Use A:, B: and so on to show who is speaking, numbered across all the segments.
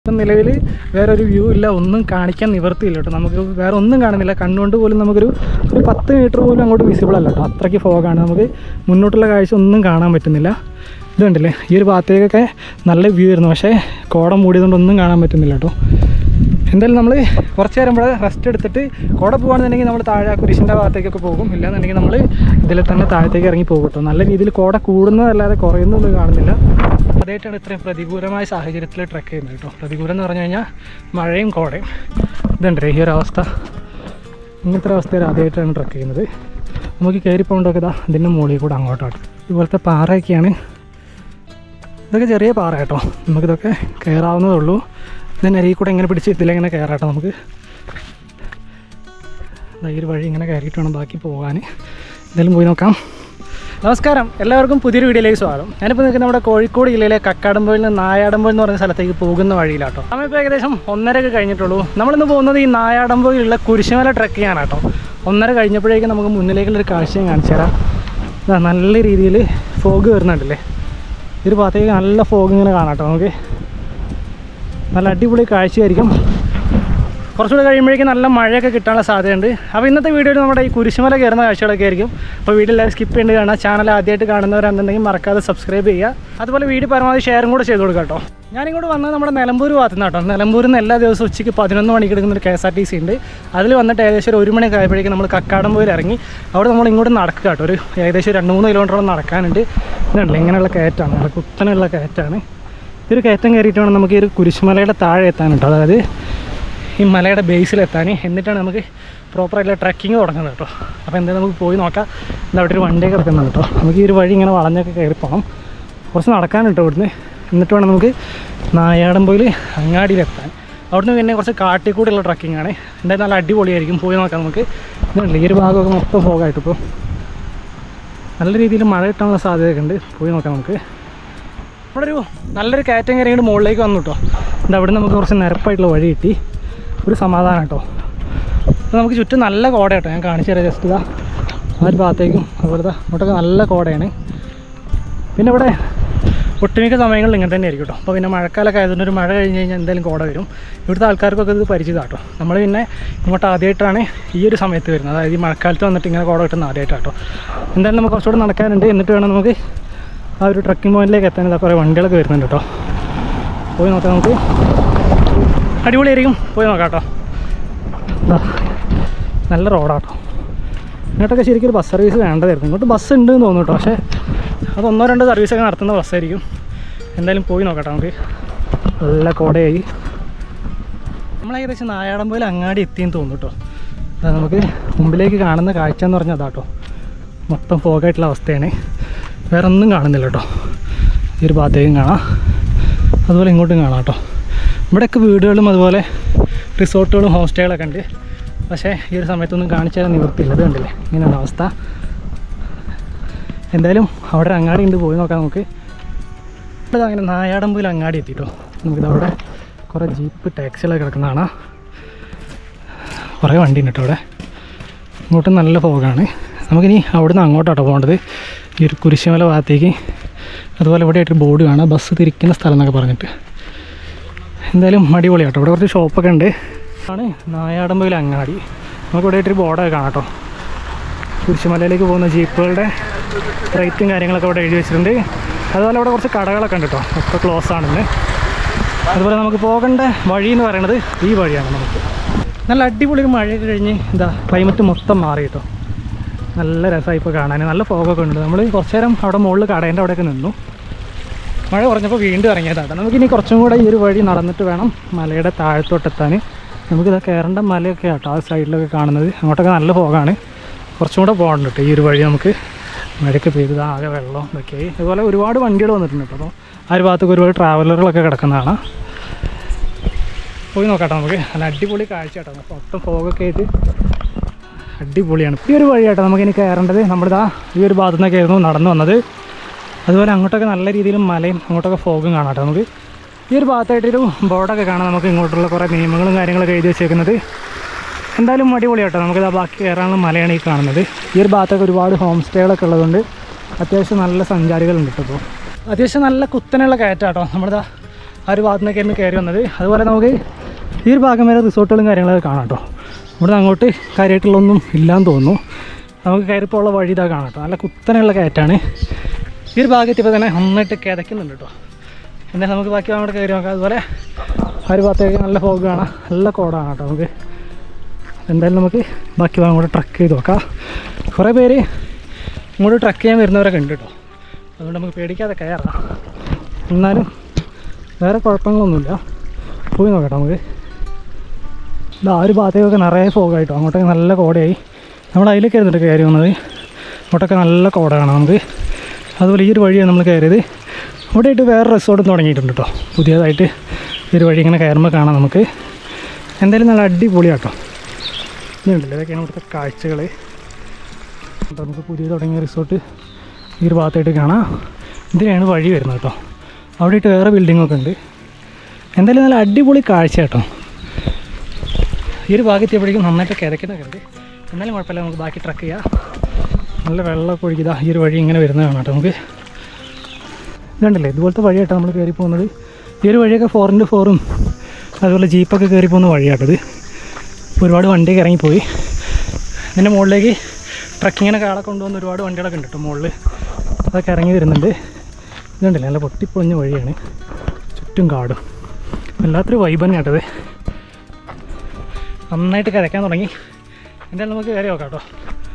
A: ഇപ്പം നിലവിൽ വേറെ ഒരു വ്യൂ ഇല്ല ഒന്നും കാണിക്കാൻ നിവർത്തിയില്ല കേട്ടോ നമുക്ക് വേറെ ഒന്നും കാണുന്നില്ല കണ്ണുകൊണ്ട് പോലും നമുക്കൊരു ഒരു പത്ത് മീറ്റർ പോലും അങ്ങോട്ട് വിസിബിൾ അല്ല കേട്ടോ അത്രയ്ക്ക് ഫോഗാണ് നമുക്ക് മുന്നോട്ടുള്ള കാഴ്ച ഒന്നും കാണാൻ പറ്റുന്നില്ല ഇത് കണ്ടില്ലേ ഈ ഒരു ഭാഗത്തേക്കൊക്കെ നല്ല വ്യൂ ആയിരുന്നു പക്ഷേ കോട മൂടിയതുകൊണ്ട് ഒന്നും കാണാൻ പറ്റുന്നില്ല കേട്ടോ എന്തായാലും നമ്മൾ കുറച്ച് നേരം ഇവിടെ റെസ്റ്റ് എടുത്തിട്ട് കോട പോകുകയാണെന്നുണ്ടെങ്കിൽ നമ്മൾ താഴെ ആ കുരിശിൻ്റെ ഭാഗത്തേക്കൊക്കെ പോകും ഇല്ലാന്നുണ്ടെങ്കിൽ നമ്മൾ ഇതിൽ തന്നെ താഴത്തേക്ക് ഇറങ്ങി പോകും കേട്ടോ നല്ല രീതിയിൽ കോട കൂടുന്നതല്ലാതെ കുറയുന്നൊന്നും കാണുന്നില്ല അതായിട്ടാണ് ഇത്രയും പ്രതികൂലമായ സാഹചര്യത്തിൽ ട്രെക്ക് ചെയ്യുന്നത് കേട്ടോ പ്രതികൂലം എന്ന് പറഞ്ഞു കഴിഞ്ഞാൽ മഴയും കോടയും ഇതുണ്ട് ഈ ഒരു അവസ്ഥ ഇങ്ങനത്തെ ഒരു അവസ്ഥയിൽ ആദ്യമായിട്ടാണ് ട്രെക്ക് ചെയ്യുന്നത് നമുക്ക് കയറി പോകേണ്ടതൊക്കെ ഇതാ ഇതിൻ്റെ മുകളിൽ കൂടെ അങ്ങോട്ടാണ് ഇതുപോലത്തെ പാറയൊക്കെയാണ് ഇതൊക്കെ ചെറിയ പാറ കേട്ടോ നമുക്കിതൊക്കെ കയറാവുന്നതേ ഉള്ളൂ ഇതിൻ്റെ അരിയിൽ കൂടെ ഇങ്ങനെ പിടിച്ച് ഇതിലെങ്ങനെ കയറാട്ടോ നമുക്ക് ദാ ഈ ഒരു വഴി ഇങ്ങനെ കയറിയിട്ട് വേണം ബാക്കി പോകാൻ എന്തായാലും പോയി നോക്കാം നമസ്കാരം എല്ലാവർക്കും പുതിയൊരു വീഡിയോയിലേക്ക് സ്വാഗതം ഞാനിപ്പോൾ നിൽക്കുന്ന നമ്മുടെ കോഴിക്കോട് ജില്ലയിലെ കക്കാടമ്പോയിൽ നിന്ന് നായാടമ്പോയിൽ എന്ന് പറയുന്ന സ്ഥലത്തേക്ക് പോകുന്ന വഴിയിലാട്ടോ നമ്മളിപ്പോൾ ഏകദേശം ഒന്നരക്ക് കഴിഞ്ഞിട്ടുള്ളൂ നമ്മളിന്ന് പോകുന്നത് ഈ നായാടമ്പോയിലുള്ള കുരിശുമല ട്രക്ക് ചെയ്യാനാട്ടോ ഒന്നര കഴിഞ്ഞപ്പോഴേക്കും നമുക്ക് മുന്നിലേക്കുള്ളൊരു കാഴ്ചയും കാണിച്ചു തരാം ദാ നല്ല രീതിയിൽ ഫോഗ് വരുന്നുണ്ടല്ലേ ഈ ഒരു ഭാഗത്തേക്ക് നല്ല ഫോഗ് ഇങ്ങനെ കാണാം കേട്ടോ നമുക്ക് നല്ല അടിപൊളി കാഴ്ചയായിരിക്കും കുറച്ചുകൂടെ കഴിയുമ്പോഴേക്കും നല്ല മഴയൊക്കെ കിട്ടാനുള്ള സാധ്യതയുണ്ട് അപ്പോൾ ഇന്നത്തെ വീഡിയോയിൽ നമ്മുടെ ഈ കുരിശുമല കയറുന്ന കാഴ്ചകളൊക്കെ ആയിരിക്കും അപ്പോൾ വീഡിയോ എല്ലാവരും സ്കിപ്പ് ചെയ്യേണ്ടി കാണാം ചാനൽ ആദ്യമായിട്ട് കാണുന്നവരാണെന്നുണ്ടെങ്കിൽ മറക്കാതെ സബ്സ്ക്രൈബ് ചെയ്യുക അതുപോലെ വീഡിയോ പരമാവധി ഷെയറും കൂടെ ചെയ്ത് കൊടുക്കുക കേട്ടോ ഞാനിങ്ങോട്ട് വന്നത് നമ്മുടെ നിലമ്പൂർ ഭാഗത്തു നിന്ന് കേട്ടോ നിലമ്പൂരിൽ നിന്ന് എല്ലാ ദിവസവും ഉച്ചയ്ക്ക് പതിനൊന്ന് മണിക്ക് എടുക്കുന്ന ഒരു K S R T C ഉണ്ട് അതിൽ വന്നിട്ട് ഏകദേശം ഒരു ഒരു മണിയൊക്കെ ആയപ്പോഴേക്കും നമ്മൾ കക്കാടംപോയിൽ ഇറങ്ങി അവിടെ നമ്മൾ ഇങ്ങോട്ട് നടക്കുക കേട്ടോ ഒരു ഏകദേശം രണ്ട് മൂന്ന് കിലോമീറ്ററോളം നടക്കാനുണ്ട് ഇതുണ്ടല്ലോ ഇങ്ങനെയുള്ള കയറ്റമാണ് നല്ല കുത്തനെയുള്ള കയറ്റമാണ് ഈ ഒരു കയറ്റം കയറിയിട്ട് വേണം നമുക്ക് ഈ ഒരു കുരിശുമലയുടെ താഴെ എത്താൻ കേട്ടോ അതായത് ഈ മലയുടെ ബേസിലെത്താൻ എന്നിട്ടാണ് നമുക്ക് പ്രോപ്പറായിട്ടുള്ള ട്രക്കിങ് തുടങ്ങുന്നത് കേട്ടോ അപ്പോൾ എന്തായാലും നമുക്ക് പോയി നോക്കാം എന്താ അവിടെ ഒരു വണ്ടി കിടക്കുന്നുണ്ട് കേട്ടോ നമുക്ക് ഈ ഒരു വഴി ഇങ്ങനെ വളഞ്ഞൊക്കെ കയറി പോകണം കുറച്ച് നടക്കാനുണ്ട് ഇവിടുന്ന് എന്നിട്ട് വേണം നമുക്ക് നായാടമ്പോയിൽ അങ്ങാടിയിലെത്താൻ അവിടുന്ന് പിന്നെ കുറച്ച് കാട്ടിക്കൂടെയുള്ള ട്രക്കിംഗ് ആണ് എന്തായാലും നല്ല അടിപൊളിയായിരിക്കും പോയി നോക്കാം നമുക്ക് ഇതുണ്ട് ഈ ഒരു ഭാഗമൊക്കെ മൊത്തം ഫോഗായിട്ട് ഇപ്പോൾ നല്ല രീതിയിൽ മഴ കിട്ടാനുള്ള സാധ്യതയൊക്കെ ഉണ്ട് പോയി നോക്കാം നമുക്ക് ഇവിടെ ഒരു നല്ലൊരു കയറ്റം കയറിയിട്ട് മുകളിലേക്ക് വന്നു കേട്ടോ എന്താ അവിടെ നമുക്ക് കുറച്ച് നിരപ്പായിട്ടുള്ള വഴി കിട്ടി ഒരു സമാധാനം കേട്ടോ അപ്പോൾ നമുക്ക് ചുറ്റും നല്ല കോട കേട്ടോ ഞാൻ കാണിച്ചു തരാം ജസ്റ്റ് ഇതാ ആ ഒരു ഭാഗത്തേക്കും അതുപോലെ ദാ ഇങ്ങോട്ടൊക്കെ നല്ല കോടയാണ് പിന്നെ ഇവിടെ ഒട്ടുമിക്ക സമയങ്ങളിൽ ഇങ്ങനെ തന്നെ ആയിരിക്കും കേട്ടോ അപ്പോൾ പിന്നെ മഴക്കാലമൊക്കെ ആയതുകൊണ്ട് ഒരു മഴ കഴിഞ്ഞ് കഴിഞ്ഞാൽ എന്തായാലും കോട വരും ഇവിടുത്തെ ആൾക്കാർക്കൊക്കെ ഇത് പരിചിതമാണ് കേട്ടോ നമ്മൾ പിന്നെ ഇങ്ങോട്ട് ആദ്യമായിട്ടാണ് ഈ ഒരു സമയത്ത് വരുന്നത് അതായത് ഈ മഴക്കാലത്ത് വന്നിട്ട് ഇങ്ങനെ കോട കിട്ടുന്ന ആദ്യമായിട്ടാണ് കേട്ടോ എന്തായാലും നമുക്ക് കുറച്ചുകൂടെ നടക്കാനുണ്ട് എന്നിട്ട് വേണം നമുക്ക് ആ ഒരു ട്രക്കിംഗ് പോയിന്റിലേക്ക് എത്താൻ ഇതാ കുറേ വണ്ടികളൊക്കെ വരുന്നുണ്ട് കേട്ടോ പോയി നോക്കാം നമുക്ക് അടിപൊളിയായിരിക്കും പോയി നോക്കാം കേട്ടോ ദാ, നല്ല റോഡാട്ടോ ഇങ്ങോട്ടൊക്കെ ശരിക്കും ഒരു ബസ് സർവീസ് വേണ്ടതായിരുന്നു ഇങ്ങോട്ട് ബസ് ഉണ്ട് എന്ന് തോന്നുന്നു കേട്ടോ പക്ഷേ അത് ഒന്നോ രണ്ടോ സർവീസൊക്കെ നടത്തുന്ന ബസ്സായിരിക്കും എന്തായാലും പോയി നോക്കട്ടെ നമുക്ക് നല്ല കോടയായി നമ്മൾ ഏകദേശം നായാടമ്പോയിൽ അങ്ങാടി എത്തിയെന്ന് തോന്നുന്നു കേട്ടോ അതാ നമുക്ക് മുമ്പിലേക്ക് കാണുന്ന കാഴ്ച എന്ന് പറഞ്ഞാൽ അതാട്ടോ മൊത്തം ഫോഗായിട്ടുള്ള അവസ്ഥയാണ് വേറെ ഒന്നും കാണുന്നില്ല കേട്ടോ ഈ ഒരു ഭാഗത്തേക്കും കാണാം അതുപോലെ ഇങ്ങോട്ടും കാണാം കേട്ടോ ഇവിടെയൊക്കെ വീടുകളും അതുപോലെ റിസോർട്ടുകളും ഹോം സ്റ്റേകളൊക്കെ ഉണ്ട് പക്ഷേ ഈ ഒരു സമയത്തൊന്നും കാണിച്ചു തരാൻ നിവൃത്തിയില്ല ഇത് കണ്ടില്ലേ ഇങ്ങനെയാണ് അവസ്ഥ എന്തായാലും അവിടെ ഒരു അങ്ങാടി ഉണ്ട് പോയി നോക്കാം നമുക്ക് ഇവിടെ അങ്ങനെ നായാടമ്പൂയിൽ അങ്ങാടി എത്തിട്ടോ നമുക്കിത് അവിടെ കുറേ ജീപ്പ് ടാക്സികളൊക്കെ കിടക്കുന്നതാണ് കുറേ വണ്ടി ഉണ്ട് കേട്ടോ അവിടെ ഇങ്ങോട്ട് നല്ല ഫോഗാണ് നമുക്കിനി അവിടെ നിന്ന് അങ്ങോട്ടാട്ടോ പോകേണ്ടത് ഈ ഒരു കുരിശുമല ഭാഗത്തേക്ക് അതുപോലെ ഇവിടെ ആയിട്ടൊരു ബോർഡ് കാണാം ബസ് തിരിക്കുന്ന സ്ഥലം എന്നൊക്കെ പറഞ്ഞിട്ട് എന്തായാലും അടിപൊളിയാട്ടോ ഇവിടെ കുറച്ച് ഷോപ്പൊക്കെ ഉണ്ട് ആണ് നായാടമ്പയിൽ അങ്ങാടി നമുക്ക് ഇവിടെ ആയിട്ടൊരു ബോർഡൊക്കെ കാണാം കേട്ടോ കുരിശുമലയിലേക്ക് പോകുന്ന ജീപ്പുകളുടെ റേറ്റും കാര്യങ്ങളൊക്കെ ഇവിടെ എഴുതി വെച്ചിട്ടുണ്ട് അതുപോലെ ഇവിടെ കുറച്ച് കടകളൊക്കെ ഉണ്ട് കേട്ടോ ഒക്കെ ക്ലോസ് ആണെന്ന് അതുപോലെ നമുക്ക് പോകേണ്ട വഴി എന്ന് പറയുന്നത് ഈ വഴിയാണ് നമുക്ക് നല്ല അടിപൊളി ഒരു മഴയൊക്കെ കഴിഞ്ഞ് എന്താ ക്ലൈമറ്റ് മൊത്തം മാറി കേട്ടോ നല്ല രസമായി ഇപ്പോൾ കാണാൻ നല്ല ഫോഗൊക്കെ ഉണ്ട് നമ്മൾ കുറച്ച് നേരം അവിടെ മുകളിൽ കടേൻ്റെ അവിടെയൊക്കെ നിന്നു മഴ കുറഞ്ഞപ്പോൾ വീണ്ടും ഇറങ്ങിയതാണ് നമുക്കിനി കുറച്ചും കൂടെ ഈ ഒരു വഴി നടന്നിട്ട് വേണം മലയുടെ താഴത്തോട്ടെത്താൻ നമുക്കിത് കയറേണ്ട മലയൊക്കെ ആട്ടോ ആ സൈഡിലൊക്കെ കാണുന്നത് അങ്ങോട്ടൊക്കെ നല്ല ഫോഗാണ് കുറച്ചും കൂടെ പോകണ്ട കേട്ടോ ഈ ഒരു വഴി നമുക്ക് മഴയൊക്കെ പെയ്ത് ആകെ വെള്ളം ഇതൊക്കെ അതുപോലെ ഒരുപാട് വണ്ടികൾ വന്നിട്ടുണ്ട് കേട്ടോ അപ്പോൾ ആ ഒരു ഭാഗത്തൊക്കെ ഒരുപാട് ട്രാവലറുകളൊക്കെ കിടക്കുന്നതാണ് പോയി നോക്കാം നമുക്ക് നല്ല അടിപൊളി കാഴ്ച കേട്ടോ മൊത്തം ഫോഗൊക്കെ ആയിട്ട് അടിപൊളിയാണ് ഈ ഒരു വഴിയാട്ടോ നമുക്കിനി കയറേണ്ടത് നമ്മളിതാ ഈ ഒരു ഭാഗത്തു നിന്നൊക്കെയായിരുന്നു നടന്നു വന്നത് അതുപോലെ അങ്ങോട്ടൊക്കെ നല്ല രീതിയിൽ മലയും അങ്ങോട്ടൊക്കെ ഫോഗും കാണാം കേട്ടോ നമുക്ക് ഈ ഒരു ഭാഗത്തായിട്ടൊരു ബോർഡൊക്കെ കാണാം നമുക്ക് ഇങ്ങോട്ടുള്ള കുറേ നിയമങ്ങളും കാര്യങ്ങളൊക്കെ എഴുതി വെച്ചേക്കുന്നത് എന്തായാലും അടിപൊളി കേട്ടോ നമുക്കിതാ ബാക്കി കയറാനുള്ള മലയാണ് ഈ കാണുന്നത് ഈ ഒരു ഭാഗത്തൊക്കെ ഒരുപാട് ഹോം സ്റ്റേകളൊക്കെ ഉള്ളതുകൊണ്ട് അത്യാവശ്യം നല്ല സഞ്ചാരികളുണ്ട് കേട്ടോ ഇപ്പോൾ അത്യാവശ്യം നല്ല കുത്തനെയുള്ള കയറ്റാട്ടോ നമ്മളിതാ ആ ഒരു ഭാഗത്തു നിന്നൊക്കെയായിരുന്നു കയറി വന്നത് അതുപോലെ നമുക്ക് ഈ ഒരു ഭാഗം വരെ റിസോർട്ടുകളും കാര്യങ്ങളൊക്കെ കാണാം കേട്ടോ ഇവിടെ അങ്ങോട്ട് കാര്യമായിട്ടുള്ളൊന്നും ഇല്ലാന്ന് തോന്നുന്നു നമുക്ക് കയറിപ്പോള്ള വഴി ഇതാ കാണാം കേട്ടോ നല്ല കുത്തനെയുള്ള കയറ്റാണ് ഈ ഒരു ഭാഗത്ത് ഇപ്പോൾ തന്നെ നന്നായിട്ട് കിതയ്ക്കുന്നുണ്ട് കേട്ടോ എന്തായാലും നമുക്ക് ബാക്കി അങ്ങോട്ട് കയറി നോക്കാം അതുപോലെ ആ ഒരു ഭാഗത്തേക്ക് നല്ല ഫോഗ് കാണാം നല്ല കോടാണ് കേട്ടോ നമുക്ക് എന്തായാലും നമുക്ക് ബാക്കി ഭാഗം കൂടെ ട്രക്ക് ചെയ്ത് നോക്കാം കുറേ പേര് ഇങ്ങോട്ട് ട്രക്ക് ചെയ്യാൻ വരുന്നവരൊക്കെ ഉണ്ട് കേട്ടോ അതുകൊണ്ട് നമുക്ക് പേടിക്കാതെ കയറാം എന്നാലും വേറെ കുഴപ്പങ്ങളൊന്നുമില്ല പോയി നോക്കട്ടെ നമുക്ക് ഇതാ ആ ഒരു ഭാഗത്തേക്കൊക്കെ നിറയെ ഫോഗായിട്ടോ അങ്ങോട്ടൊക്കെ നല്ല കോടയായി നമ്മൾ അതിലേക്ക് ആയിരുന്നിട്ട് കയറി വന്നത് അങ്ങോട്ടൊക്കെ നല്ല കോടയാണ് നമുക്ക് അതുപോലെ ഈ ഒരു വഴിയാണ് നമ്മൾ കയറിയത് ഇവിടെ ആയിട്ട് വേറെ റിസോർട്ട് തുടങ്ങിയിട്ടുണ്ട് കേട്ടോ പുതിയതായിട്ട് ഈ ഒരു വഴി ഇങ്ങനെ കയറുമ്പോൾ കാണാം നമുക്ക് എന്തായാലും നല്ല അടിപൊളിയാട്ടോ ഇതുണ്ടല്ലോ ഇതൊക്കെയാണ് ഇവിടുത്തെ കാഴ്ചകൾ അപ്പോൾ നമുക്ക് പുതിയ തുടങ്ങിയ റിസോർട്ട് ഈ ഒരു ഭാഗത്തായിട്ട് കാണാം ഇതിലാണ് വഴി വരുന്നത് കേട്ടോ അവിടെ ആയിട്ട് വേറെ ബിൽഡിങ്ങൊക്കെ ഉണ്ട് എന്തായാലും നല്ല അടിപൊളി കാഴ്ച കേട്ടോ ഈ ഒരു ഭാഗത്തെപ്പോഴേക്കും നന്നായിട്ട് കിതയ്ക്കുന്നൊക്കെ ഉണ്ട് എന്നാലും കുഴപ്പമില്ല നമുക്ക് ബാക്കി ട്രക്ക് ചെയ്യാം നല്ല വെള്ളമൊക്കെ ഒഴുകിയതാ ഈ ഒരു വഴി ഇങ്ങനെ വരുന്നത് കാണാം കേട്ടോ നമുക്ക് ഇതുണ്ടല്ലേ ഇതുപോലത്തെ വഴിയാട്ടോ നമ്മൾ കയറി പോകുന്നത് ഈ ഒരു വഴിയൊക്കെ ഫോർ ഇൻറ്റു ഫോറും അതുപോലെ ജീപ്പൊക്കെ കയറി പോകുന്ന വഴിയാട്ടത് ഒരുപാട് വണ്ടിയൊക്കെ ഇറങ്ങിപ്പോയി ഇതിൻ്റെ മുകളിലേക്ക് ട്രക്കിങ്ങിനൊക്കെ ആളെ കൊണ്ടുവന്ന് ഒരുപാട് വണ്ടികളൊക്കെ ഉണ്ട് കേട്ടോ മുകളിൽ അതൊക്കെ ഇറങ്ങി വരുന്നുണ്ട് ഇതുണ്ടല്ലേ നല്ല പൊട്ടിപ്പൊളിഞ്ഞ വഴിയാണ് ചുറ്റും കാടും വല്ലാത്തൊരു വൈബ് തന്നെ കേട്ടത് നന്നായിട്ട് കിതയ്ക്കാൻ തുടങ്ങി എന്തായാലും നമുക്ക് കയറി നോക്കാം കേട്ടോ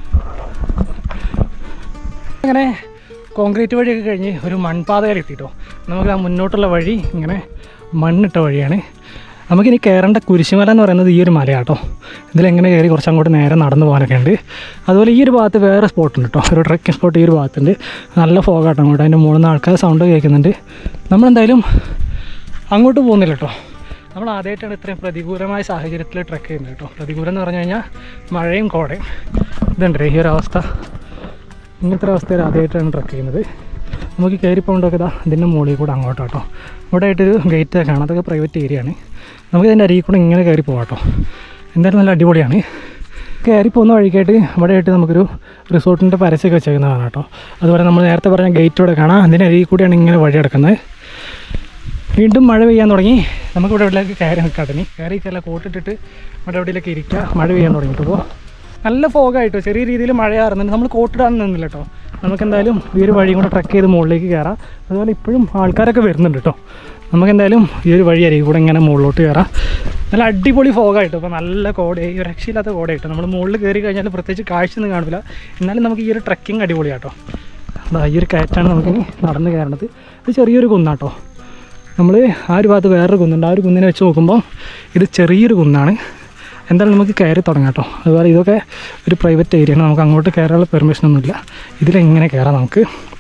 A: അങ്ങനെ കോൺക്രീറ്റ് വഴിയൊക്കെ കഴിഞ്ഞ് ഒരു മൺപാത വരെ എത്തിട്ടോ നമുക്ക് ആ മുന്നോട്ടുള്ള വഴി ഇങ്ങനെ മണ്ണിട്ട വഴിയാണ് നമുക്കിനി കയറേണ്ട കുരിശുമല എന്ന് പറയുന്നത് ഈ ഒരു മലയാട്ടോ ഇതിലെങ്ങനെ കയറി കുറച്ച് അങ്ങോട്ട് നേരെ നടന്നു പോകാനൊക്കെ ഉണ്ട് അതുപോലെ ഈ ഒരു ഭാഗത്ത് വേറെ സ്പോട്ട് ഉണ്ട് കേട്ടോ ഒരു ട്രക്കിംഗ് സ്പോട്ട് ഈ ഒരു ഭാഗത്തുണ്ട് നല്ല ഫോഗാട്ടോ അങ്ങോട്ട് അതിൻ്റെ മുകളിൽ നിന്ന് ആൾക്കാർ സൗണ്ട് കേൾക്കുന്നുണ്ട് നമ്മളെന്തായാലും അങ്ങോട്ട് പോകുന്നില്ല കേട്ടോ നമ്മൾ ആദ്യമായിട്ടാണ് ഇത്രയും പ്രതികൂലമായ സാഹചര്യത്തിൽ ട്രക്ക് ചെയ്യുന്നത് കേട്ടോ പ്രതികൂലം എന്ന് പറഞ്ഞു കഴിഞ്ഞാൽ മഴയും കോടയും ഇതുണ്ട് ഈ ഒരു അവസ്ഥ ഇങ്ങനത്തെ ഒരു അവസ്ഥയിൽ ആദ്യമായിട്ടാണ് ട്രക്ക് ചെയ്യുന്നത് നമുക്ക് കയറി പോകേണ്ടതൊക്കെ ഇതാ ഇതിൻ്റെ മുകളിൽ കൂടെ അങ്ങോട്ടോ കേട്ടോ ഇവിടെ ആയിട്ടൊരു ഗേറ്റ് കാണാം അതൊക്കെ പ്രൈവറ്റ് ഏരിയ ആണ് നമുക്ക് ഇതിൻ്റെ അരികിൽ കൂടെ ഇങ്ങനെ കയറി പോകാം കേട്ടോ എന്തായാലും നല്ല അടിപൊളിയാണ് കയറി പോകുന്ന വഴിക്കായിട്ട് ഇവിടെ ആയിട്ട് നമുക്കൊരു റിസോർട്ടിൻ്റെ പരസ്യമൊക്കെ വെച്ചേക്കുന്നത് കാണാം കേട്ടോ അതുപോലെ നമ്മൾ നേരത്തെ പറഞ്ഞ ഗേറ്റ് ഇവിടെ കാണാം അതിൻ്റെ അരികിൽ കൂടെയാണ് ഇങ്ങനെ വഴി കിടക്കുന്നത് വീണ്ടും മഴ പെയ്യാൻ തുടങ്ങി നമുക്ക് ഇവിടെ എവിടെയൊക്കെ കയറി നിൽക്കാം ഇനി കയറി കയറില്ല കോട്ടിട്ടിട്ട് ഇവിടെ എവിടെയൊക്കെ ഇരിക്കുക മഴ പെയ്യാൻ തുടങ്ങിയിട്ടിപ്പോൾ നല്ല ഫോഗായിട്ടോ ചെറിയ രീതിയിൽ മഴയാറുന്നുണ്ട് നമ്മൾ കോട്ടിടാൻ നിന്നില്ല കേട്ടോ നമുക്ക് എന്തായാലും ഈ ഒരു വഴിയും കൂടെ ട്രക്ക് ചെയ്ത് മുകളിലേക്ക് കയറാം അതുപോലെ ഇപ്പോഴും ആൾക്കാരൊക്കെ വരുന്നുണ്ട് കേട്ടോ നമുക്ക് എന്തായാലും ഈ ഒരു വഴി അരികിൽ കൂടെ ഇങ്ങനെ മുകളിലോട്ട് കയറാം നല്ല അടിപൊളി ഫോഗായിട്ട് ഇപ്പോൾ നല്ല കോടയായി ഒരു രക്ഷയില്ലാത്ത കോടയായിട്ട് നമ്മൾ മുകളിൽ കയറി കഴിഞ്ഞാൽ പ്രത്യേകിച്ച് കാഴ്ചയൊന്നും കാണില്ല എന്നാലും നമുക്ക് ഈ ഒരു ട്രക്കിംഗ് അടിപൊളിയാട്ടോ അതാ ഈ ഒരു കയറ്റാണ് നമുക്കിനി നടന്ന് കയറണത് ഇത് ചെറിയൊരു കുന്നാട്ടോ നമ്മൾ ആ ഒരു ഭാഗത്ത് വേറൊരു കുന്നുണ്ട് ആ ഒരു കുന്നിനെ വെച്ച് നോക്കുമ്പോൾ ഇത് ചെറിയൊരു കുന്നാണ് എന്തായാലും നമുക്ക് കയറി തുടങ്ങാം കേട്ടോ അതുപോലെ ഇതൊക്കെ ഒരു പ്രൈവറ്റ് ഏരിയയാണ് നമുക്ക് അങ്ങോട്ട് കയറാനുള്ള പെർമിഷൻ ഒന്നുമില്ല ഇതിലെങ്ങനെ കയറാം നമുക്ക്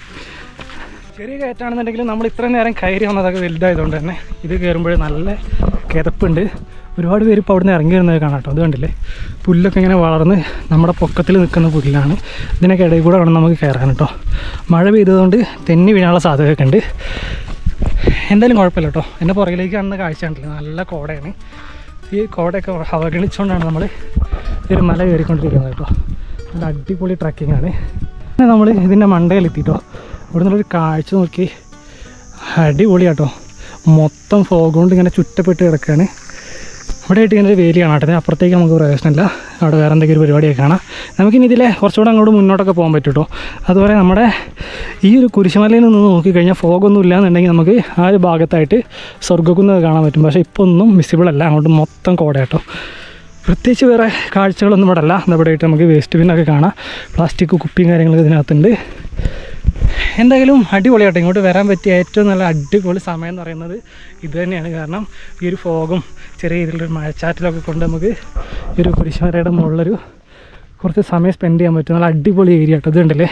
A: ചെറിയ കയറ്റാണെന്നുണ്ടെങ്കിൽ നമ്മൾ ഇത്രയും നേരം കയറി വന്നതൊക്കെ വലുതായതുകൊണ്ട് തന്നെ ഇത് കയറുമ്പോൾ നല്ല കിതപ്പുണ്ട് ഒരുപാട് പേര് ഇപ്പോൾ അവിടുന്ന് ഇറങ്ങി വരുന്നത് കാണാം കേട്ടോ അത് കണ്ടില്ലേ പുല്ലൊക്കെ ഇങ്ങനെ വളർന്ന് നമ്മുടെ പൊക്കത്തിൽ നിൽക്കുന്ന പുല്ലാണ് ഇതിനൊക്കെ ഇടയിൽ കൂടെ വേണം നമുക്ക് കയറാൻ കേട്ടോ മഴ പെയ്തതുകൊണ്ട് തെന്നി വീഴാനുള്ള സാധ്യതയൊക്കെ ഉണ്ട് എന്തായാലും കുഴപ്പമില്ല കേട്ടോ എൻ്റെ പുറകിലേക്ക് കാണുന്ന കാഴ്ച ഉണ്ടല്ലോ നല്ല കോടയാണ് ഈ കോടയൊക്കെ അവഗണിച്ചുകൊണ്ടാണ് നമ്മൾ ഈ ഒരു മല കയറിക്കൊണ്ടിരിക്കുന്നത് കേട്ടോ നല്ല അടിപൊളി ട്രക്കിംഗ് ആണ് പിന്നെ നമ്മൾ ഇതിൻ്റെ മണ്ടയിലെത്തിട്ടോ ഇവിടെ നിന്നൊരു കാഴ്ച നോക്കി അടിപൊളിയാട്ടോ മൊത്തം ഫോഗ് കൊണ്ട് ഇങ്ങനെ ചുറ്റപ്പെട്ട് കിടക്കുകയാണ് ഇവിടെ ആയിട്ട് ഇങ്ങനെ ഒരു വേലി കാണാം കേട്ടോ അപ്പുറത്തേക്ക് നമുക്ക് പ്രവേശനമില്ല അവിടെ വേറെ എന്തെങ്കിലും ഒരു പരിപാടിയൊക്കെ കാണാം നമുക്കിനി ഇതിലെ കുറച്ചുകൂടെ അങ്ങോട്ട് മുന്നോട്ടൊക്കെ പോകാൻ പറ്റും കേട്ടോ അതുപോലെ നമ്മുടെ ഈ ഒരു കുരിശുമലയിൽ നിന്ന് നോക്കിക്കഴിഞ്ഞാൽ ഫോഗൊന്നും ഇല്ലാന്നുണ്ടെങ്കിൽ നമുക്ക് ആ ഒരു ഭാഗത്തായിട്ട് സ്വർഗ്ഗക്കുന്ന് കാണാൻ പറ്റും പക്ഷേ ഇപ്പോൾ ഒന്നും വിസിബിൾ അല്ല അങ്ങോട്ട് മൊത്തം കോടയാട്ടോ പ്രത്യേകിച്ച് വേറെ കാഴ്ചകളൊന്നും ഇവിടെ അല്ല ഇവിടെ ആയിട്ട് നമുക്ക് വേസ്റ്റ് ബിന്നൊക്കെ കാണാം പ്ലാസ്റ്റിക് കുപ്പിയും കാര്യങ്ങളൊക്കെ ഇതിനകത്തുണ്ട് എന്തായാലും അടിപൊളിയാട്ടോ ഇങ്ങോട്ട് വരാൻ പറ്റിയ ഏറ്റവും നല്ല അടിപൊളി സമയം എന്ന് പറയുന്നത് ഇത് തന്നെയാണ് കാരണം ഈ ഒരു ഫോഗും ചെറിയ രീതിയിലൊരു മഴച്ചാറ്റിലൊക്കെ കൊണ്ട് നമുക്ക് ഈ ഒരു കുരിശുമലയുടെ മുകളിലൊരു കുറച്ച് സമയം സ്പെൻഡ് ചെയ്യാൻ പറ്റും നല്ല അടിപൊളി ഏരിയ കേട്ടോ ഇതുണ്ടല്ലേ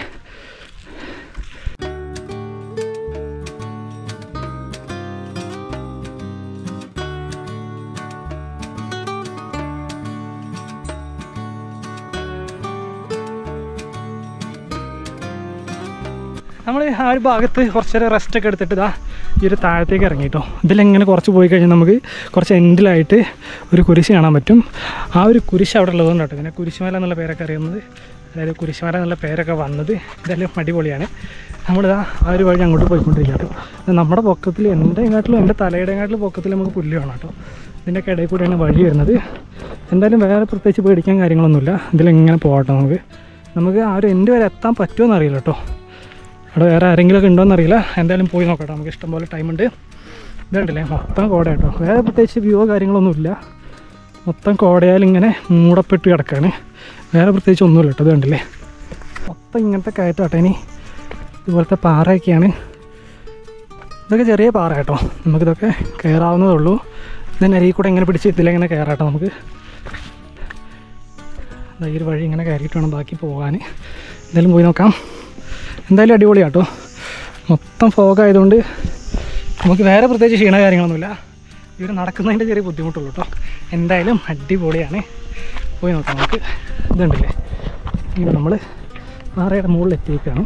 A: നമ്മൾ ആ ഒരു ഭാഗത്ത് കുറച്ചേരം റെസ്റ്റ് ഒക്കെ എടുത്തിട്ട് ഇതാ ഈ ഒരു താഴത്തേക്ക് ഇറങ്ങി കേട്ടോ ഇതിലെങ്ങനെ കുറച്ച് പോയി കഴിഞ്ഞാൽ നമുക്ക് കുറച്ച് എൻഡിലായിട്ട് ഒരു കുരിശ് കാണാൻ പറ്റും ആ ഒരു കുരിശ് അവിടെ ഉള്ളതുകൊണ്ട് കേട്ടോ പിന്നെ കുരിശുമല എന്നുള്ള പേരൊക്കെ അറിയുന്നത് അതായത് കുരിശുമല എന്നുള്ള പേരൊക്കെ വന്നത് ഇതെല്ലാം അടിപൊളിയാണ് നമ്മളിതാ ആ ഒരു വഴി അങ്ങോട്ട് പോയിക്കൊണ്ടിരിക്കുക കേട്ടോ ഇത് നമ്മുടെ പൊക്കത്തിൽ എൻ്റെ കാട്ടിലും എൻ്റെ തലയുടെ കാട്ടിലും പൊക്കത്തിൽ നമുക്ക് പുല്ല് വേണം കേട്ടോ ഇതിൻ്റെയൊക്കെ ഇടയിൽ കൂടെയാണ് വഴി വരുന്നത് എന്തായാലും വേറെ പ്രത്യേകിച്ച് പേടിക്കാൻ കാര്യങ്ങളൊന്നുമില്ല ഇതിലെങ്ങനെ പോകട്ടെ നമുക്ക് നമുക്ക് ആ ഒരു എൻ്റെ വരെ എത്താൻ പറ്റുമോ എന്നറിയില്ല കേട്ടോ അവിടെ വേറെ ആരെങ്കിലുമൊക്കെ ഉണ്ടോ എന്നറിയില്ല എന്തായാലും പോയി നോക്കട്ടെ നമുക്ക് ഇഷ്ടംപോലെ ടൈമുണ്ട് ഇതുണ്ടല്ലേ മൊത്തം കോട കേട്ടോ വേറെ പ്രത്യേകിച്ച് വ്യൂവോ കാര്യങ്ങളൊന്നുമില്ല മൊത്തം കോടയാൽ ഇങ്ങനെ മൂടപ്പെട്ട് കിടക്കുകയാണ് വേറെ പ്രത്യേകിച്ച് ഒന്നുമില്ല കേട്ടോ ഇത് കണ്ടില്ലേ മൊത്തം ഇങ്ങനത്തെ കയറ്റാട്ടെ ഇനി ഇതുപോലത്തെ പാറയൊക്കെയാണ് ഇതൊക്കെ ചെറിയ പാറ കേട്ടോ നമുക്കിതൊക്കെ കയറാവുന്നതേ ഉള്ളൂ ഇതിൻ്റെ അരിയിൽ കൂടെ ഇങ്ങനെ പിടിച്ച് ഇതിലെങ്ങനെ കയറാട്ടോ നമുക്ക് ദാ ഈ ഒരു വഴി ഇങ്ങനെ കയറിയിട്ട് വേണം ബാക്കി പോകാൻ എന്തായാലും പോയി നോക്കാം എന്തായാലും അടിപൊളിയാട്ടോ മൊത്തം ഫോഗ് ആയതുകൊണ്ട് നമുക്ക് വേറെ പ്രത്യേകിച്ച് ക്ഷീണ കാര്യങ്ങളൊന്നുമില്ല ഇവർ നടക്കുന്നതിൻ്റെ ചെറിയ ബുദ്ധിമുട്ടുള്ളൂ കേട്ടോ എന്തായാലും അടിപൊളിയാണ് പോയി നോക്കാം നമുക്ക് ഇതുണ്ടല്ലേ ഇങ്ങനെ നമ്മൾ പാറയുടെ മുകളിൽ എത്തിയേക്കാണ്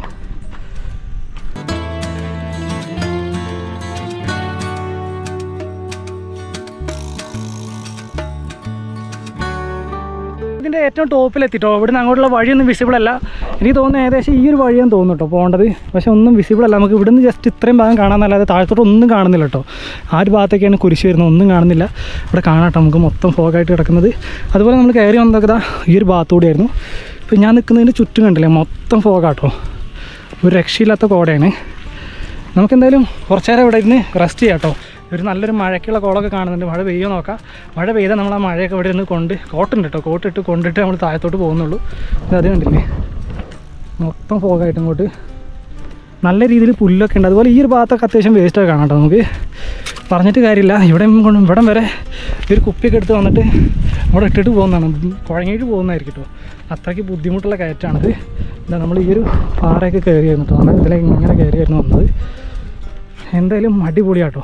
A: ഇതിൻ്റെ ഏറ്റവും ടോപ്പിൽ എത്തിട്ടോ ഇവിടുന്ന് അങ്ങോട്ടുള്ള വഴിയൊന്നും വിസിബിൾ അല്ല എനിക്ക് തോന്നുന്നു ഏകദേശം ഈ ഒരു വഴിയാന്ന് തോന്നുന്നു കേട്ടോ പോകേണ്ടത് പക്ഷെ ഒന്നും വിസിബിൾ അല്ല നമുക്ക് ഇവിടുന്ന് ജസ്റ്റ് ഇത്രയും ഭാഗം കാണാമെന്നല്ലാതെ താഴത്തോട്ട് ഒന്നും കാണുന്നില്ല കേട്ടോ ആ ഒരു ഭാഗത്തേക്കാണ് കുരിശ് വരുന്നത് ഒന്നും കാണുന്നില്ല ഇവിടെ കാണാട്ടോ നമുക്ക് മൊത്തം ഫോഗായിട്ട് കിടക്കുന്നത് അതുപോലെ നമ്മൾ കയറി വന്നതൊക്കെ ദാ ഈ ഒരു ഭാഗത്തൂടെയായിരുന്നു ഇപ്പം ഞാൻ നിൽക്കുന്നതിന് ചുറ്റും കണ്ടില്ലേ മൊത്തം ഫോഗാട്ടോ ഒരു രക്ഷയില്ലാത്ത കോടയാണ് നമുക്കെന്തായാലും കുറച്ച് നേരം ഇവിടെ ഇരുന്ന് റെസ്റ്റ് ചെയ്യാം കേട്ടോ ഒരു നല്ലൊരു മഴയ്ക്കുള്ള കോളൊക്കെ കാണുന്നുണ്ട് മഴ പെയ്യോ നോക്കാം മഴ പെയ്താൽ നമ്മൾ ആ മഴയൊക്കെ ഇവിടെ നിന്ന് കൊണ്ട് കോട്ടുണ്ട് കേട്ടോ കോട്ടിട്ട് കൊണ്ടിട്ട് നമ്മൾ താഴത്തോട്ട് പോകുന്നുള്ളൂ ഇത് അത് കണ്ടില്ലേ മൊത്തം ഫോഗായിട്ട് ഇങ്ങോട്ട് നല്ല രീതിയിൽ പുല്ലൊക്കെ ഉണ്ട് അതുപോലെ ഈ ഒരു ഭാഗത്തൊക്കെ അത്യാവശ്യം വേസ്റ്റൊക്കെ കാണാം കേട്ടോ നമുക്ക് പറഞ്ഞിട്ട് കാര്യമില്ല ഇവിടെ കൊണ്ട് ഇവിടം വരെ ഒരു കുപ്പിയൊക്കെ എടുത്ത് വന്നിട്ട് അവിടെ ഇട്ടിട്ട് പോകുന്നതാണ് കുഴങ്ങിയിട്ട് പോകുന്നതായിരിക്കും കേട്ടോ അത്രയ്ക്ക് ബുദ്ധിമുട്ടുള്ള കയറ്റാണിത് എന്താ നമ്മൾ ഈ ഒരു പാറയൊക്കെ കയറിയായിരുന്നു കേട്ടോ നമ്മൾ ഇതിലേക്ക് ഇങ്ങനെ കയറിയായിരുന്നു വന്നത് എന്തായാലും അടിപൊളിയാട്ടോ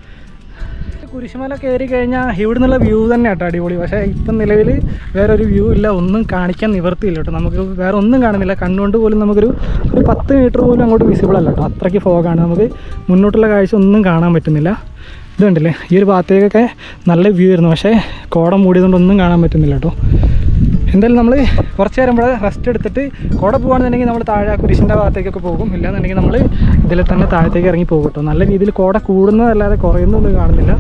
A: കുരിശുമല കയറി കഴിഞ്ഞാൽ ഇവിടെ നിന്നുള്ള വ്യൂ തന്നെ കേട്ടോ അടിപൊളി പക്ഷേ ഇപ്പം നിലവിൽ വേറെ ഒരു വ്യൂ ഇല്ല ഒന്നും കാണിക്കാൻ നിവർത്തിയില്ല കേട്ടോ നമുക്ക് വേറെ ഒന്നും കാണുന്നില്ല കണ്ണുകൊണ്ട് പോലും നമുക്കൊരു ഒരു പത്ത് മീറ്റർ പോലും അങ്ങോട്ട് വിസിബിൾ അല്ല കേട്ടോ അത്രയ്ക്ക് ഫോഗാണ് നമുക്ക് മുന്നോട്ടുള്ള കാഴ്ച ഒന്നും കാണാൻ പറ്റുന്നില്ല ഇത് കണ്ടില്ലേ ഈ ഒരു ഭാഗത്തേക്കൊക്കെ നല്ല വ്യൂ ആയിരുന്നു പക്ഷേ കോട മൂടിയതുകൊണ്ട് ഒന്നും കാണാൻ പറ്റുന്നില്ല കേട്ടോ എന്തായാലും നമ്മൾ കുറച്ച് നേരം ഇവിടെ റെസ്റ്റ് എടുത്തിട്ട് കോട പോകുകയാണെന്നുണ്ടെങ്കിൽ നമ്മൾ താഴെ ആ കുരിശിൻ്റെ ഭാഗത്തേക്കൊക്കെ പോകും ഇല്ലാന്നുണ്ടെങ്കിൽ നമ്മൾ ഇതിൽ തന്നെ താഴത്തേക്ക് ഇറങ്ങി പോകും കേട്ടോ നല്ല രീതിയിൽ കോട കൂടുന്നതല്ലാതെ കുറയുന്നൊന്നും കാണുന്നില്ല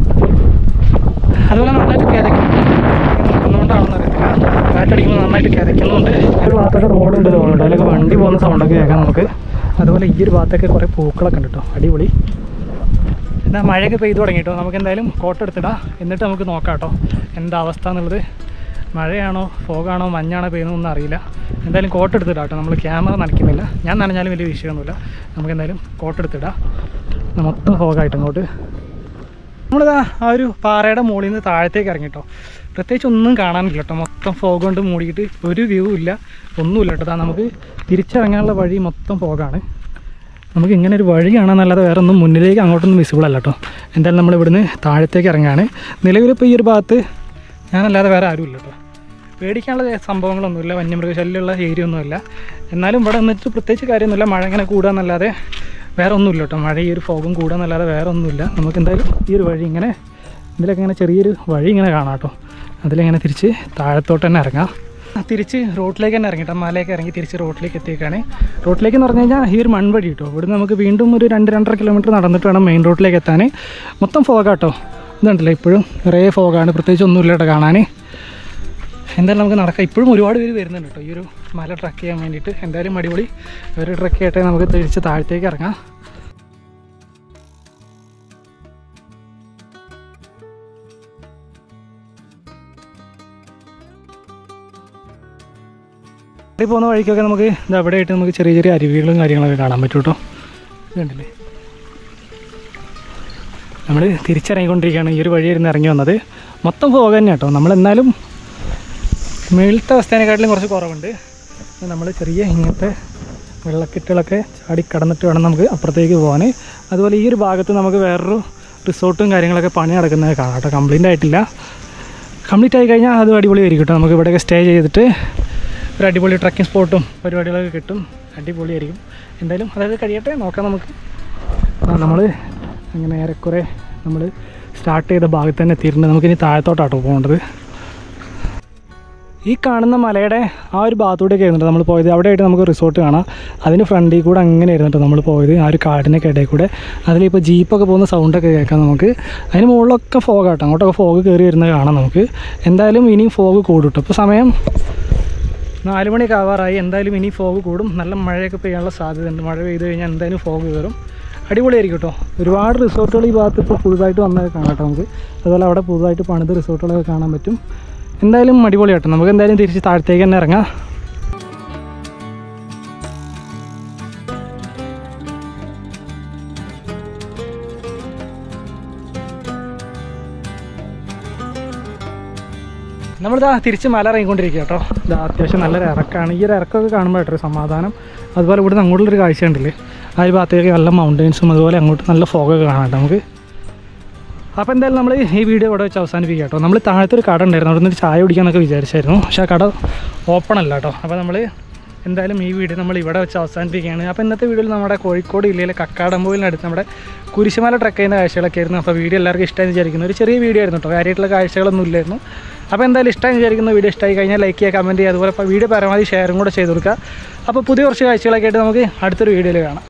A: അതുപോലെ നന്നായിട്ട് കിതയ്ക്കും ഒന്നുകൊണ്ടാണെന്ന് അറിയത്തില്ല കാറ്റടിക്കുമ്പോൾ നന്നായിട്ട് കിതയ്ക്കുന്നുണ്ട് ഒരു ഭാഗത്തൊക്കെ റോഡുണ്ട് തോന്നുന്നുണ്ട് അതിലൊക്കെ വണ്ടി പോകുന്ന സൗണ്ടൊക്കെ കേൾക്കാം നമുക്ക് അതുപോലെ ഈ ഒരു ഭാഗത്തൊക്കെ കുറേ പൂക്കളൊക്കെ ഉണ്ട് കേട്ടോ അടിപൊളി എന്നാ മഴയൊക്കെ പെയ്തു തുടങ്ങി കേട്ടോ നമുക്ക് എന്തായാലും കോട്ട് എടുത്തിടാം എന്നിട്ട് നമുക്ക് നോക്കാം കേട്ടോ എന്താ അവസ്ഥ എന്നുള്ളത് മഴയാണോ ഫോഗാണോ മഞ്ഞാണോ പെയ്യുന്നതൊന്നും അറിയില്ല എന്തായാലും കോട്ട് എടുത്തിടാം കേട്ടോ നമ്മൾ ക്യാമറ നനയ്ക്കുന്നില്ല ഞാൻ നനഞ്ഞാലും വലിയ വിഷയമൊന്നുമില്ല നമുക്ക് എന്തായാലും കോട്ട് എടുത്തിടാം ഇത് മൊത്തം ഫോഗായിട്ട് അങ്ങോട്ട് നമ്മളിതാ ആ ഒരു പാറയുടെ മുകളിൽ നിന്ന് താഴത്തേക്ക് ഇറങ്ങി കേട്ടോ പ്രത്യേകിച്ച് ഒന്നും കാണാനില്ല കേട്ടോ മൊത്തം ഫോഗ് കൊണ്ട് മൂടിയിട്ട് ഒരു വ്യൂ ഇല്ല ഒന്നുമില്ല കേട്ടോ ദാ നമുക്ക് തിരിച്ചിറങ്ങാനുള്ള വഴി മൊത്തം ഫോഗാണ് നമുക്ക് ഇങ്ങനെ ഒരു വഴി കാണാനല്ലാതെ വേറെ ഒന്നും മുന്നിലേക്ക് അങ്ങോട്ടൊന്നും വിസിബിൾ അല്ല കേട്ടോ എന്തായാലും നമ്മൾ ഇവിടുന്ന് താഴത്തേക്ക് ഇറങ്ങാണ് നിലവിലിപ്പോൾ ഈ ഒരു ഭാഗത്ത് ഞാനല്ലാതെ വേറെ ആരുമില്ല കേട്ടോ പേടിക്കാനുള്ള സംഭവങ്ങളൊന്നുമില്ല വന്യമൃഗശല്യമുള്ള ഏരിയ ഒന്നുമില്ല എന്നാലും ഇവിടെ വന്നിട്ട് പ്രത്യേകിച്ച് കാര്യമൊന്നുമില്ല മഴ ഇങ്ങനെ കൂടുക എന്നല്ലാതെ വേറെ ഒന്നുമില്ല കേട്ടോ മഴ ഈ ഒരു ഫോഗും കൂടുക എന്നല്ലാതെ വേറെ ഒന്നുമില്ല നമുക്ക് എന്തായാലും ഈ ഒരു വഴി ഇങ്ങനെ ഇതിലൊക്കെ ഇങ്ങനെ ചെറിയൊരു വഴി ഇങ്ങനെ കാണാം കേട്ടോ അതിലിങ്ങനെ തിരിച്ച് താഴത്തോട്ട് തന്നെ ഇറങ്ങാം തിരിച്ച് റോട്ടിലേക്ക് തന്നെ ഇറങ്ങിട്ടോ മലയൊക്കെ ഇറങ്ങി തിരിച്ച് റോട്ടിലേക്ക് എത്തിയേക്കാണ് റോട്ടിലേക്ക് എന്ന് പറഞ്ഞു കഴിഞ്ഞാൽ ഈ ഒരു മൺവഴി കേട്ടോ ഇവിടുന്ന് നമുക്ക് വീണ്ടും ഒരു രണ്ട് രണ്ടര കിലോമീറ്റർ നടന്നിട്ട് വേണം മെയിൻ റോട്ടിലേക്ക് എത്താൻ മൊത്തം ഫോഗാട്ടോ ഇതുണ്ടല്ലോ ഇപ്പോഴും നിറയെ ഫോഗാണ് പ്രത്യേകിച്ച് ഒന്നുമില്ല കേട്ടോ കാണാൻ എന്തായാലും നമുക്ക് നടക്കാം ഇപ്പോഴും ഒരുപാട് പേര് വരുന്നുണ്ട് കേട്ടോ ഈ ഒരു മല ട്രക്ക് ചെയ്യാൻ വേണ്ടിയിട്ട് എന്തായാലും അടിപൊളി ഒരു ട്രക്ക് ചെയ്യട്ടെ നമുക്ക് തിരിച്ച് താഴത്തേക്ക് ഇറങ്ങാം ഈ പോകുന്ന വഴിക്കൊക്കെ നമുക്ക് ഇത് അവിടെ ആയിട്ട് നമുക്ക് ചെറിയ ചെറിയ അരുവികളും കാര്യങ്ങളൊക്കെ കാണാൻ പറ്റും കേട്ടോ ഇതുണ്ടല്ലേ നമ്മൾ തിരിച്ചിറങ്ങിക്കൊണ്ടിരിക്കുകയാണ് ഈ ഒരു വഴിയായിരുന്നു ഇറങ്ങി വന്നത് മൊത്തം പോക തന്നെ കേട്ടോ നമ്മളെന്നാലും മേളത്തെ അവസ്ഥേനെക്കാട്ടിലും കുറച്ച് കുറവുണ്ട് നമ്മൾ ചെറിയ ഇങ്ങനത്തെ വെള്ളക്കെട്ടുകളൊക്കെ ചാടി കടന്നിട്ട് വേണം നമുക്ക് അപ്പുറത്തേക്ക് പോകാൻ അതുപോലെ ഈ ഒരു ഭാഗത്ത് നമുക്ക് വേറൊരു റിസോർട്ടും കാര്യങ്ങളൊക്കെ പണി നടക്കുന്നത് കാണാം കേട്ടോ കംപ്ലീറ്റ് ആയിട്ടില്ല കംപ്ലീറ്റ് ആയി കഴിഞ്ഞാൽ അത് അടിപൊളിയായിരിക്കും കേട്ടോ നമുക്ക് ഇവിടെയൊക്കെ സ്റ്റേ ചെയ്തിട്ട് ഒരു അടിപൊളി ട്രക്കിംഗ് സ്പോട്ടും പരിപാടികളൊക്കെ കിട്ടും അടിപൊളിയായിരിക്കും എന്തായാലും അതായത് കഴിയട്ടെ നോക്കാം നമുക്ക് നമ്മൾ അങ്ങനെ ഏറെക്കുറെ നമ്മൾ സ്റ്റാർട്ട് ചെയ്ത ഭാഗത്ത് തന്നെ എത്തിയിട്ടുണ്ട് നമുക്കിനി താഴത്തോട്ടാട്ടോ പോകേണ്ടത് ഈ കാണുന്ന മലയുടെ ആ ഒരു ഭാഗത്തൂടെയൊക്കെ ആയിരുന്നിട്ട് നമ്മൾ പോയത് അവിടെയായിട്ട് നമുക്ക് റിസോർട്ട് കാണാം അതിന് ഫ്രണ്ടിൽ കൂടെ അങ്ങനെ ആയിരുന്നിട്ട് നമ്മൾ പോയത് ആ ഒരു കാടിനൊക്കെ ഇടയിൽ കൂടെ അതിലിപ്പോൾ ജീപ്പൊക്കെ പോകുന്ന സൗണ്ടൊക്കെ കേൾക്കാം നമുക്ക് അതിന് മുകളിലൊക്കെ ഫോഗ് ആട്ടോ അങ്ങോട്ടൊക്കെ ഫോഗ് കയറി വരുന്നത് കാണാം നമുക്ക് എന്തായാലും ഇനിയും ഫോഗ് കൂടും കേട്ടോ ഇപ്പോൾ സമയം നാല് മണിയൊക്കെ ആവാറായി എന്തായാലും ഇനി ഫോഗ് കൂടും നല്ല മഴയൊക്കെ പെയ്യാനുള്ള സാധ്യതയുണ്ട് മഴ പെയ്ത് കഴിഞ്ഞാൽ എന്തായാലും ഫോഗ് കയറും അടിപൊളിയായിരിക്കും കേട്ടോ ഒരുപാട് റിസോർട്ടുകൾ ഈ ഭാഗത്ത് ഇപ്പോൾ പുതുതായിട്ട് വന്നത് കാണാം കേട്ടോ നമുക്ക് അതുപോലെ അവിടെ പുതുതായിട്ട് പണിത് റിസോർട്ടുകളൊക്കെ കാണാൻ പറ്റും എന്തായാലും അടിപൊളിയാട്ടോ നമുക്ക് എന്തായാലും തിരിച്ച് താഴത്തേക്ക് തന്നെ ഇറങ്ങാം നമ്മളിതാ തിരിച്ച് മല ഇറങ്ങിക്കൊണ്ടിരിക്കുക കേട്ടോ ഇതാ അത്യാവശ്യം നല്ലൊരു ഇറക്കമാണ് ഈ ഒരു ഇറക്കമൊക്കെ കാണുമ്പോൾ കേട്ടോ ഒരു സമാധാനം അതുപോലെ ഇവിടുന്ന് അങ്ങോട്ടുള്ളൊരു കാഴ്ച ഉണ്ടല്ലേ ആ ഒരു ഭാഗത്തേക്ക് നല്ല മൗണ്ടൻസും അതുപോലെ അങ്ങോട്ട് നല്ല ഫോഗൊക്കെ കാണാം കേട്ടോ നമുക്ക് അപ്പോൾ എന്തായാലും നമ്മൾ ഈ വീഡിയോ ഇവിടെ വെച്ച് അവസാനിപ്പിക്കുക കേട്ടോ നമ്മൾ താഴത്തെ ഒരു കട ഉണ്ടായിരുന്നു അവിടെ നിന്ന് ചായ കുടിക്കാമെന്നൊക്കെ വിചാരിച്ചായിരുന്നു പക്ഷേ ആ കട ഓപ്പൺ അല്ല കേട്ടോ അപ്പോൾ നമ്മൾ എന്തായാലും ഈ വീഡിയോ നമ്മൾ ഇവിടെ വെച്ച് അവസാനിപ്പിക്കുകയാണ് അപ്പോൾ ഇന്നത്തെ വീഡിയോയിൽ നമ്മുടെ കോഴിക്കോട് ജില്ലയിലെ കക്കാടംപോയിലിനടുത്ത് നമ്മുടെ കുരിശുമല ട്രക്ക് ചെയ്യുന്ന കാഴ്ചകളൊക്കെ ആയിരുന്നു അപ്പോൾ വീഡിയോ എല്ലാവർക്കും ഇഷ്ടമായി വിചാരിക്കുന്നു ഒരു ചെറിയ വീഡിയോ ആയിരുന്നു കേട്ടോ കാര്യമായിട്ടുള്ള കാഴ്ചകളൊന്നും ഇല്ലായിരുന്നു അപ്പോൾ എന്തായാലും ഇഷ്ടമായി വിചാരിക്കുന്ന വീഡിയോ ഇഷ്ടമായി കഴിഞ്ഞാൽ ലൈക്ക് ചെയ്യുക കമൻറ്റ് ചെയ്യുക അതുപോലെ ഇപ്പോൾ വീഡിയോ പരമാവധി ഷെയറും കൂടെ ചെയ്ത് കൊടുക്കുക അപ്പോൾ പുതിയ കുറച്ച് കാഴ്ചകളൊക്കെ ആയിട്ട് നമുക്ക് അടുത്തൊരു വീഡിയോയിൽ കാണാം